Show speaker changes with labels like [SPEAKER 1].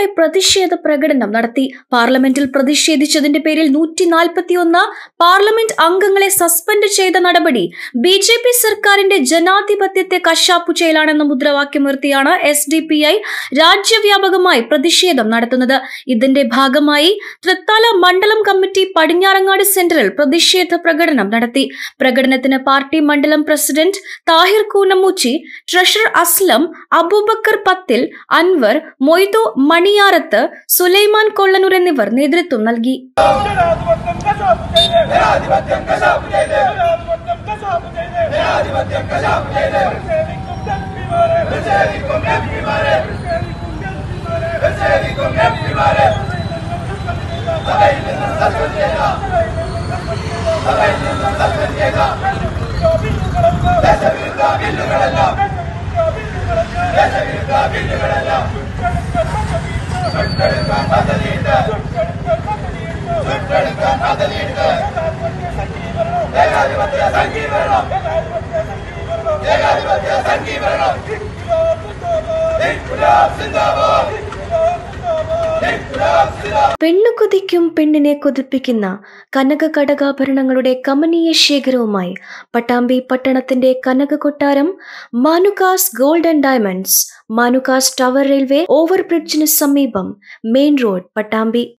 [SPEAKER 1] പ്രതിഷേധ പ്രകടനം നടത്തി പാർലമെന്റിൽ പ്രതിഷേധിച്ചതിന്റെ പേരിൽ നൂറ്റി നാൽപ്പത്തിയൊന്ന് പാർലമെന്റ് അംഗങ്ങളെ സസ്പെൻഡ് ചെയ്ത നടപടി ബി ജെ പി സർക്കാരിന്റെ ജനാധിപത്യത്തെ കശാപ്പു ചെയ്യലാണെന്ന മുദ്രാവാക്യമുയർത്തിയാണ് എസ് ഡി പി ഐ രാജ്യവ്യാപകമായി പ്രതിഷേധം നടത്തുന്നത് ഇതിന്റെ ഭാഗമായി തൃത്താല മണ്ഡലം കമ്മിറ്റി പടിഞ്ഞാറങ്ങാട് സെന്ററിൽ പ്രതിഷേധ പ്രകടനം നടത്തി പ്രകടനത്തിന് പാർട്ടി മണ്ഡലം പ്രസിഡന്റ് താഹിർ കൂനമൂച്ചി ട്രഷറർ അസ്ലം അബൂബക്കർ പത്തിൽ അൻവർ മൊയ്തു മണിയാറത്ത് സുലൈമാൻ കൊള്ളനൂർ എന്നിവർ നേതൃത്വം നൽകി
[SPEAKER 2] ജനാധിപത്യം കശാപ്പ് ചെയ്ത് ജനാധിപത്യം കശാപ്പ് ചെയ്ത് ജനാധിപത്യം കശാപ്പ് ചെയ്ത് നിഷേധിക്കും എംപിമാരെ നിഷേധിക്കും എംപിമാരെ സഭയിൽ നിന്ന് സസ്പെൻഡ് ചെയ്ത സഭയിൽ നിന്ന് സസ്പെൻഡ് ചെയ്ത ദേശവിരുദ്ധ ബില്ലുകളെല്ലാം ദേശവിരുദ്ധ ബില്ലുകളെല്ലാം ചുട്ടെടുക്കാൻ പദ്ധതിയിട്ട് ചുട്ടെടുക്കാൻ പദ്ധതിയിട്ട് ഏകാധിപത്യ സംഘീകരണം ഏകാധിപത്യ സംഘീകരണം ഇൻകുലാബ് സിന്ദാബാദ് ഇൻകുലാബ് സിന്ദാബാദ്
[SPEAKER 1] പെണ്ണു കൊതിക്കും പെണ്ണിനെ കൊതിപ്പിക്കുന്ന കനക കടകാഭരണങ്ങളുടെ കമനീയ ശേഖരവുമായി പട്ടാമ്പി പട്ടണത്തിന്റെ കനക കൊട്ടാരം Manukas gold and diamonds Manukas tower railway ഓവർബ്രിഡ്ജിന് സമീപം മെയിൻ റോഡ് പട്ടാമ്പി